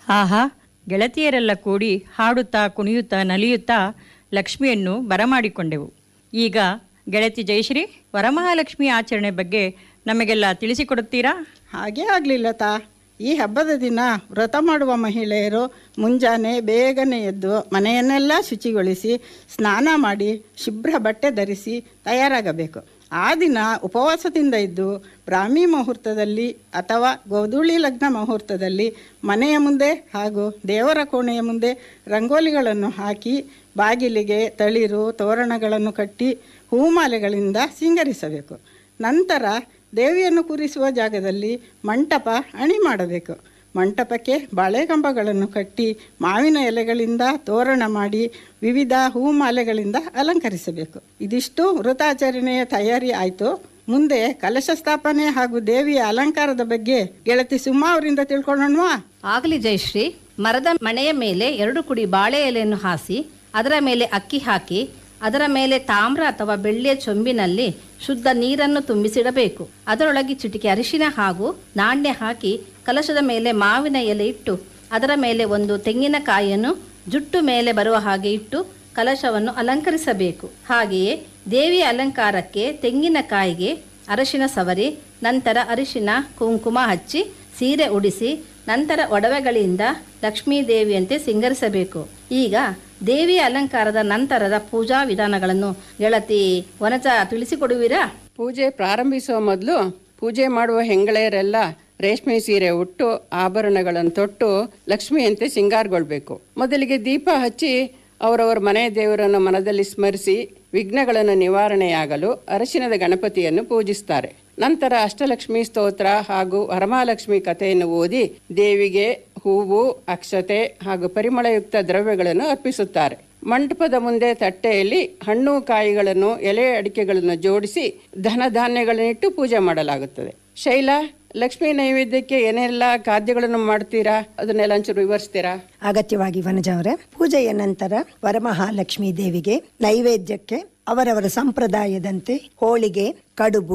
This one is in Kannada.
ಆಹಾ ಗೆಳತಿಯರೆಲ್ಲ ಕೂಡಿ ಹಾಡುತ್ತಾ ಕುಣಿಯುತ್ತಾ ನಲಿಯುತ್ತಾ ಲಕ್ಷ್ಮಿಯನ್ನು ಬರಮಾಡಿಕೊಂಡೆವು ಈಗ ಗೆಳತಿ ಜಯಶ್ರೀ ವರಮಹಾಲಕ್ಷ್ಮಿ ಆಚರಣೆ ಬಗ್ಗೆ ನಮಗೆಲ್ಲ ತಿಳಿಸಿಕೊಡುತ್ತೀರಾ ಹಾಗೇ ಆಗಲಿಲ್ಲ ತಾ ಈ ಹಬ್ಬದ ದಿನ ವ್ರತ ಮಾಡುವ ಮಹಿಳೆಯರು ಮುಂಜಾನೆ ಬೇಗನೆ ಎದ್ದು ಮನೆಯನ್ನೆಲ್ಲ ಶುಚಿಗೊಳಿಸಿ ಸ್ನಾನ ಮಾಡಿ ಶುಭ್ರ ಬಟ್ಟೆ ಧರಿಸಿ ತಯಾರಾಗಬೇಕು ಆ ದಿನ ಉಪವಾಸದಿಂದ ಇದ್ದು ಬ್ರಾಹ್ಮಿ ಮುಹೂರ್ತದಲ್ಲಿ ಅಥವಾ ಗೋಧೂಳಿ ಲಗ್ನ ಮುಹೂರ್ತದಲ್ಲಿ ಮನೆಯ ಮುಂದೆ ಹಾಗೂ ದೇವರ ಕೋಣೆಯ ಮುಂದೆ ರಂಗೋಲಿಗಳನ್ನು ಹಾಕಿ ಬಾಗಿಲಿಗೆ ತಳಿರು ತೋರಣಗಳನ್ನು ಕಟ್ಟಿ ಹೂಮಾಲೆಗಳಿಂದ ಸಿಂಗರಿಸಬೇಕು ನಂತರ ದೇವಿಯನ್ನು ಕೂರಿಸುವ ಜಾಗದಲ್ಲಿ ಮಂಟಪ ಅಣಿ ಮಾಡಬೇಕು ಮಂಟಪಕ್ಕೆ ಬಾಳೆಕಂಬಗಳನ್ನು ಕಟ್ಟಿ ಮಾವಿನ ಎಲೆಗಳಿಂದ ತೋರಣ ಮಾಡಿ ವಿವಿಧ ಹೂಮಾಲೆಗಳಿಂದ ಅಲಂಕರಿಸಬೇಕು ಇದಿಷ್ಟು ವೃತಾಚರಣೆಯ ತಯಾರಿ ಆಯಿತು ಮುಂದೆ ಕಲಶ ಸ್ಥಾಪನೆ ಹಾಗೂ ದೇವಿಯ ಅಲಂಕಾರದ ಬಗ್ಗೆ ಗೆಳತಿ ಸುಮಾ ಅವರಿಂದ ತಿಳ್ಕೊಳ್ಳೋಣವಾ ಆಗಲಿ ಜಯಶ್ರೀ ಮರದ ಮಣೆಯ ಮೇಲೆ ಎರಡು ಕುಡಿ ಬಾಳೆ ಎಲೆಯನ್ನು ಹಾಸಿ ಅದರ ಮೇಲೆ ಅಕ್ಕಿ ಹಾಕಿ ಅದರ ಮೇಲೆ ತಾಮ್ರ ಅಥವಾ ಬೆಳ್ಳಿಯ ಚೊಂಬಿನಲ್ಲಿ ಶುದ್ಧ ನೀರನ್ನು ತುಂಬಿಸಿಡಬೇಕು ಅದರೊಳಗೆ ಚಿಟಿಕೆ ಅರಿಶಿನ ಹಾಗೂ ನಾಣ್ಯ ಹಾಕಿ ಕಲಶದ ಮೇಲೆ ಮಾವಿನ ಎಲೆ ಇಟ್ಟು ಅದರ ಮೇಲೆ ಒಂದು ತೆಂಗಿನಕಾಯಿಯನ್ನು ಜುಟ್ಟು ಮೇಲೆ ಬರುವ ಹಾಗೆ ಇಟ್ಟು ಕಲಶವನ್ನು ಅಲಂಕರಿಸಬೇಕು ಹಾಗೆಯೇ ದೇವಿಯ ಅಲಂಕಾರಕ್ಕೆ ತೆಂಗಿನಕಾಯಿಗೆ ಅರಶಿನ ಸವರಿ ನಂತರ ಅರಿಶಿನ ಕುಂಕುಮ ಹಚ್ಚಿ ಸೀರೆ ಉಡಿಸಿ ನಂತರ ಒಡವೆಗಳಿಂದ ಲಕ್ಷ್ಮೀ ದೇವಿಯಂತೆ ಸಿಂಗರಿಸಬೇಕು ಈಗ ದೇವಿಯ ಅಲಂಕಾರದ ನಂತರದ ಪೂಜಾ ವಿಧಾನಗಳನ್ನು ಗೆಳತಿ ವನಜ ತಿಳಿಸಿಕೊಡುವಿರಾ ಪೂಜೆ ಪ್ರಾರಂಭಿಸುವ ಮೊದಲು ಪೂಜೆ ಮಾಡುವ ಹೆಂಗಳೆಯರೆಲ್ಲ ರೇಷ್ಮೆ ಸೀರೆ ಉಟ್ಟು ಆಭರಣಗಳನ್ನು ತೊಟ್ಟು ಲಕ್ಷ್ಮಿಯಂತೆ ಸಿಂಗಾರಗೊಳ್ಬೇಕು ಮೊದಲಿಗೆ ದೀಪ ಹಚ್ಚಿ ಅವರವರ ಮನೆ ದೇವರನ್ನು ಮನದಲ್ಲಿ ಸ್ಮರಿಸಿ ವಿಘ್ನಗಳನ್ನು ನಿವಾರಣೆಯಾಗಲು ಅರಶಿನದ ಗಣಪತಿಯನ್ನು ಪೂಜಿಸ್ತಾರೆ ನಂತರ ಅಷ್ಟಲಕ್ಷ್ಮಿ ಸ್ತೋತ್ರ ಹಾಗೂ ವರಮಹಾಲಕ್ಷ್ಮಿ ಕಥೆಯನ್ನು ಓದಿ ದೇವಿಗೆ ಹೂವು ಅಕ್ಷತೆ ಹಾಗೂ ಪರಿಮಳಯುಕ್ತ ದ್ರವ್ಯಗಳನ್ನು ಅರ್ಪಿಸುತ್ತಾರೆ ಮಂಟಪದ ಮುಂದೆ ತಟ್ಟೆಯಲ್ಲಿ ಹಣ್ಣು ಕಾಯಿಗಳನ್ನು ಎಲೆ ಅಡಿಕೆಗಳನ್ನು ಜೋಡಿಸಿ ಧನ ಧಾನ್ಯಗಳನ್ನಿಟ್ಟು ಪೂಜೆ ಮಾಡಲಾಗುತ್ತದೆ ಶೈಲ ಲಕ್ಷ್ಮೀ ನೈವೇದ್ಯಕ್ಕೆ ಏನೆಲ್ಲ ಖಾದ್ಯಗಳನ್ನು ಮಾಡ್ತೀರಾ ಅದನ್ನೆಲ್ಲ ಒಂಚೂರು ವಿವರಿಸ್ತೀರಾ ಅಗತ್ಯವಾಗಿ ವನಜ ಅವರೇ ಪೂಜೆಯ ನಂತರ ವರಮಹಾಲಕ್ಷ್ಮೀ ದೇವಿಗೆ ನೈವೇದ್ಯಕ್ಕೆ ಅವರವರ ಸಂಪ್ರದಾಯದಂತೆ ಹೋಳಿಗೆ ಕಡುಬು